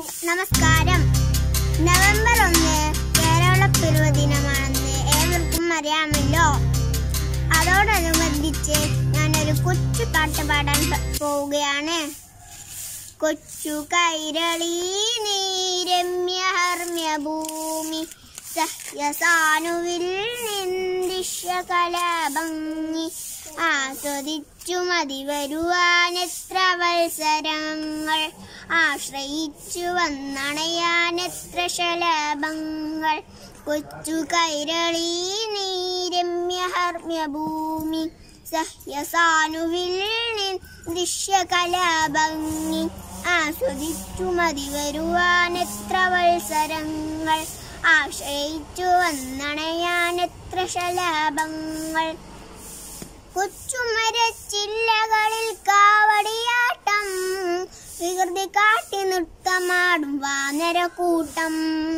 നമസ്കാരം നവംബർ ഒന്ന് കേരള പിറവ ദിനമാണെന്ന് ഏവർക്കും അറിയാമല്ലോ അതോടനുബന്ധിച്ച് ഞാനൊരു കൊച്ചു പാട്ട് പാടാൻ പ- പോവുകയാണ് കൊച്ചു കൈരളി നീരമ്യഹർമ്യ ഭൂമി സഹ്യസാനുവിൽ നിന്ദിഷ്യ കലാഭംഗി ആസ്വദിച്ചു മതി വരുവാനെത്ര വത്സരങ്ങൾ ആശ്രയിച്ചു വന്നണയാനെത്ര ശലഭങ്ങൾ കൊച്ചു കൈരളി നീരമ്യഹർമ്യ ഭൂമി സഹ്യസാനുവിൽ നിന്ദിഷ്യ കലാഭംഗി ആസ്വദിച്ചു മതി വരുവാനെത്ര വത്സരങ്ങൾ ആശ്രയിച്ചു വന്നണയാനെത്ര ശലഭങ്ങൾ കൊച്ചുമരച്ചില്ലകളിൽ കാവടിയാട്ടം വികൃതി കാട്ടി നൃത്തമാടും വാനരക്കൂട്ടം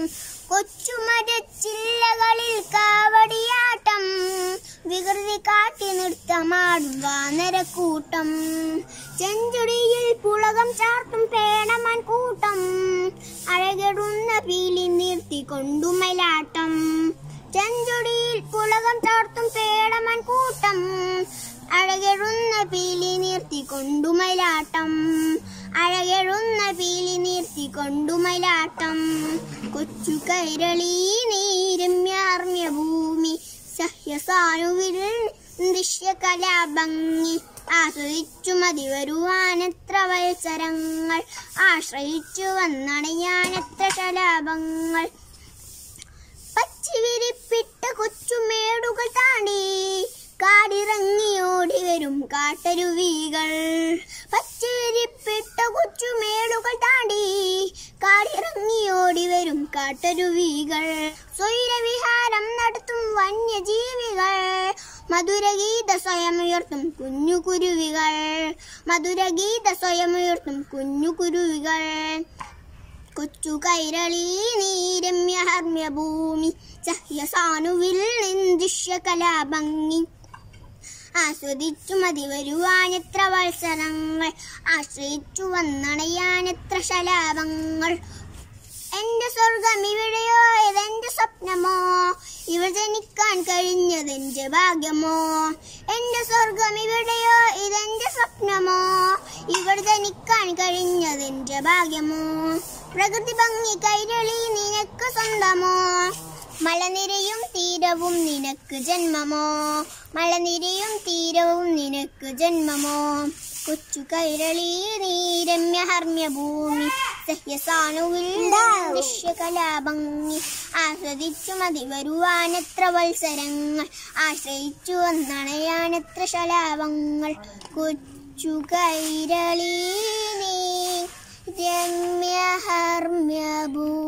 കൊച്ചുമരച്ചില്ലകളിൽ കാവടിയാട്ടം വികൃതി കാട്ടി നൃത്തമാടും വാനരക്കൂട്ടം ചെഞ്ചുടിയിൽ പുളകം ചാർത്തും പേണമാൻ കൂട്ടം അഴകിടുന്ന പീലി നിർത്തി കൊണ്ടുമലാട്ടം ചെഞ്ചുടിയിൽ പുളകം ചാർത്തും പേടമൻ കൂട്ടം അഴകെഴുന്ന പീലി നിർത്തി കൊണ്ടുമലാട്ടം അഴകെഴുന്ന പീലി നിർത്തി കൊണ്ടുമലാട്ടം കൊച്ചു കൈരളി നീരമ്യാർമ്യ ഭൂമി സഹ്യസാനുവിൽ ദൃശ്യ കലാഭംഗി ആസ്വദിച്ചു മതി വരുവാനെത്ര വത്സരങ്ങൾ ആശ്രയിച്ചു വന്നണയാനെത്ര കലാപങ്ങൾ പച്ചിവിരിപ്പിട്ട കൊച്ചുമേടുകൾ താണ്ടി കാടിറങ്ങി ഓടി വരും കാട്ടരുവികൾ പച്ചിവിരിപ്പിട്ട കൊച്ചുമേടുകൾ താണ്ടി കാടിറങ്ങി ഓടി വരും കാട്ടരുവികൾ സ്വൈരവിഹാരം നടത്തും വന്യജീവികൾ മധുരഗീത സ്വയമുയർത്തും കുഞ്ഞു കുരുവികൾ മധുരഗീത സ്വയമുയർത്തും കുഞ്ഞു കുരുവികൾ കൊച്ചു കൈരളി നീരമ്യഹർമ്യ ഭൂമി സഹ്യസാനുവിൽ നിന്ദിഷ്യ കലാഭംഗി ആസ്വദിച്ചു മതി വരുവാനെത്ര വത്സരങ്ങൾ ആശ്രയിച്ചു വന്നണയാനെത്ര ശലാപങ്ങൾ എന്റെ സ്വർഗം ഇവിടെയോ ഇതെന്റെ സ്വപ്നമോ ഇവൾ ജനിക്കാൻ കഴിഞ്ഞതെന്റെ ഭാഗ്യമോ എന്റെ സ്വർഗം ഇവിടെയോ ഇതെന്റെ സ്വപ്നമോ ഇവൾ ജനിക്കാൻ കഴിഞ്ഞതെന്റെ ഭാഗ്യമോ പ്രകൃതി ഭംഗി കൈരളി നിനക്ക് സ്വന്തമോ മലനിരയും തീരവും നിനക്ക് ജന്മമോ മലനിരയും തീരവും നിനക്ക് ജന്മമോ കൊച്ചു കൈരളി നീരമ്യ ഹർമ്യ ഭൂമി സഹ്യസാനുവിൽ ദൃശ്യകലാഭംഗി ആസ്വദിച്ചു മതി വരുവാനെത്ര വത്സരങ്ങൾ ആശ്രയിച്ചു വന്നണയാനെത്ര ശലാപങ്ങൾ കൊച്ചു കൈരളി നീ രമ്യ ഹർമ്യ ഭൂ